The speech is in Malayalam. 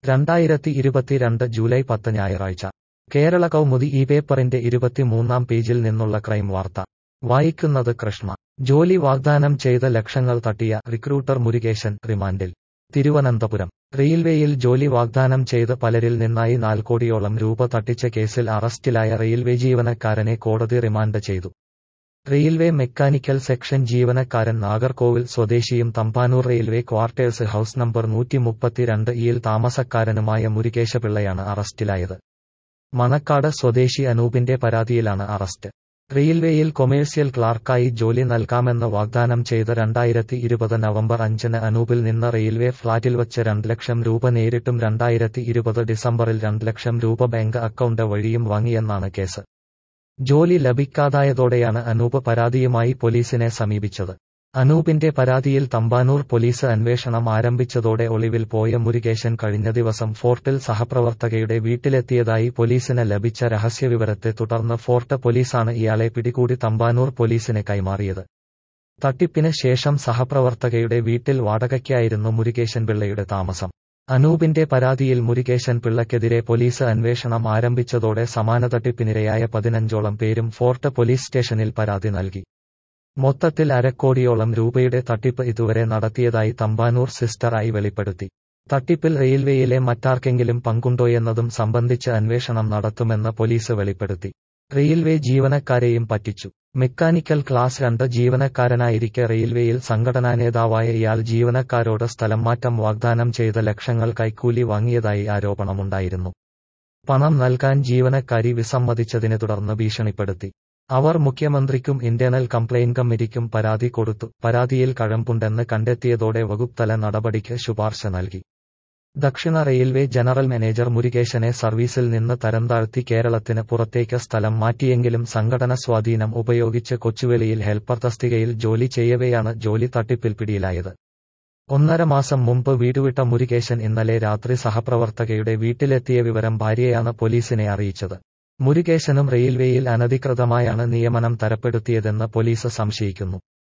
രണ്ടായിരത്തി ഇരുപത്തിരണ്ട് ജൂലൈ പത്ത് ഞായറാഴ്ച കേരള കൗമുദി ഈ പേപ്പറിന്റെ ഇരുപത്തിമൂന്നാം പേജിൽ നിന്നുള്ള ക്രൈം വാർത്ത വായിക്കുന്നത് കൃഷ്ണ ജോലി വാഗ്ദാനം ചെയ്ത ലക്ഷങ്ങൾ തട്ടിയ റിക്രൂട്ടർ മുരുകേശൻ റിമാൻഡിൽ തിരുവനന്തപുരം റെയിൽവേയിൽ ജോലി വാഗ്ദാനം ചെയ്ത് പലരിൽ നിന്നായി നാല് കോടിയോളം രൂപ തട്ടിച്ച കേസിൽ അറസ്റ്റിലായ റെയിൽവേ ജീവനക്കാരനെ കോടതി റിമാൻഡ് ചെയ്തു റെയിൽവേ മെക്കാനിക്കൽ സെക്ഷൻ ജീവനക്കാരൻ നാഗർകോവിൽ സ്വദേശിയും Thampanoor railway quarters house number നൂറ്റി മുപ്പത്തിരണ്ട് ഇയിൽ താമസക്കാരനുമായ മുരുകേശപിള്ളയാണ് അറസ്റ്റിലായത് മണക്കാട് സ്വദേശി അനൂപിന്റെ പരാതിയിലാണ് അറസ്റ്റ് റെയിൽവേയിൽ കൊമേഴ്സ്യൽ ക്ലാർക്കായി ജോലി നൽകാമെന്ന് വാഗ്ദാനം ചെയ്ത് രണ്ടായിരത്തി ഇരുപത് നവംബർ അഞ്ചിന് അനൂപിൽ നിന്ന് റെയിൽവേ ഫ്ളാറ്റിൽ വച്ച് രണ്ട് ലക്ഷം രൂപ നേരിട്ടും രണ്ടായിരത്തി ഇരുപത് ഡിസംബറിൽ രണ്ട് ലക്ഷം രൂപ ബാങ്ക് അക്കൗണ്ട് വഴിയും വാങ്ങിയെന്നാണ് കേസ് ജോലി ലഭിക്കാതായതോടെയാണ് അനൂപ് പരാതിയുമായി പോലീസിനെ സമീപിച്ചത് അനൂപിന്റെ പരാതിയിൽ തമ്പാനൂർ പോലീസ് അന്വേഷണം ആരംഭിച്ചതോടെ ഒളിവിൽ പോയ മുരുകേശൻ കഴിഞ്ഞ ദിവസം ഫോർട്ടിൽ സഹപ്രവർത്തകയുടെ വീട്ടിലെത്തിയതായി പോലീസിന് ലഭിച്ച രഹസ്യവിവരത്തെ തുടർന്ന് ഫോർട്ട് പോലീസാണ് ഇയാളെ പിടികൂടി തമ്പാനൂർ പോലീസിന് കൈമാറിയത് തട്ടിപ്പിന് ശേഷം സഹപ്രവർത്തകയുടെ വീട്ടിൽ വാടകയ്ക്കായിരുന്നു മുരുകേശൻ പിള്ളയുടെ താമസം അനൂപിന്റെ പരാതിയിൽ മുരുകേശൻ പിള്ളയ്ക്കെതിരെ പോലീസ് അന്വേഷണം ആരംഭിച്ചതോടെ സമാന തട്ടിപ്പിനിരയായ പതിനഞ്ചോളം പേരും ഫോർട്ട് പോലീസ് സ്റ്റേഷനിൽ പരാതി നൽകി മൊത്തത്തിൽ അരക്കോടിയോളം രൂപയുടെ തട്ടിപ്പ് ഇതുവരെ നടത്തിയതായി തമ്പാനൂർ സിസ്റ്ററായി വെളിപ്പെടുത്തി തട്ടിപ്പിൽ റെയിൽവേയിലെ മറ്റാർക്കെങ്കിലും പങ്കുണ്ടോയെന്നതും സംബന്ധിച്ച് അന്വേഷണം നടത്തുമെന്ന് പോലീസ് വെളിപ്പെടുത്തി റെയിൽവേ ജീവനക്കാരെയും പറ്റിച്ചു മെക്കാനിക്കൽ ക്ലാസ് രണ്ട് ജീവനക്കാരനായിരിക്കെ റെയിൽവേയിൽ സംഘടനാ നേതാവായ ഇയാൾ ജീവനക്കാരോട് സ്ഥലം മാറ്റം വാഗ്ദാനം ചെയ്ത ലക്ഷങ്ങൾ കൈക്കൂലി വാങ്ങിയതായി ആരോപണമുണ്ടായിരുന്നു പണം നൽകാൻ ജീവനക്കാരി വിസമ്മതിച്ചതിനെ തുടർന്ന് ഭീഷണിപ്പെടുത്തി അവർ മുഖ്യമന്ത്രിക്കും ഇന്റേണൽ കംപ്ലയിന്റ് കമ്മിറ്റിക്കും പരാതി കൊടുത്തു പരാതിയിൽ കഴമ്പുണ്ടെന്ന് കണ്ടെത്തിയതോടെ വകുപ്തല നടപടിക്ക് ശുപാർശ നൽകി ദക്ഷിണ റെയിൽവേ ജനറൽ മാനേജർ മുരുകേശനെ സർവീസിൽ നിന്ന് തരംതാഴ്ത്തി കേരളത്തിന് പുറത്തേക്ക് സ്ഥലം മാറ്റിയെങ്കിലും സംഘടന സ്വാധീനം ഉപയോഗിച്ച് കൊച്ചുവേളിയിൽ ഹെൽപ്പർ തസ്തികയിൽ ജോലി ചെയ്യവെയാണ് ജോലി തട്ടിപ്പിൽ പിടിയിലായത് ഒന്നര മാസം മുമ്പ് വീടുവിട്ട മുരുകേശൻ ഇന്നലെ രാത്രി സഹപ്രവർത്തകയുടെ വീട്ടിലെത്തിയ വിവരം ഭാര്യയാണ് പോലീസിനെ അറിയിച്ചത് മുരുകേശനും റെയിൽവേയിൽ അനധികൃതമായാണ് നിയമനം തരപ്പെടുത്തിയതെന്ന് പോലീസ് സംശയിക്കുന്നു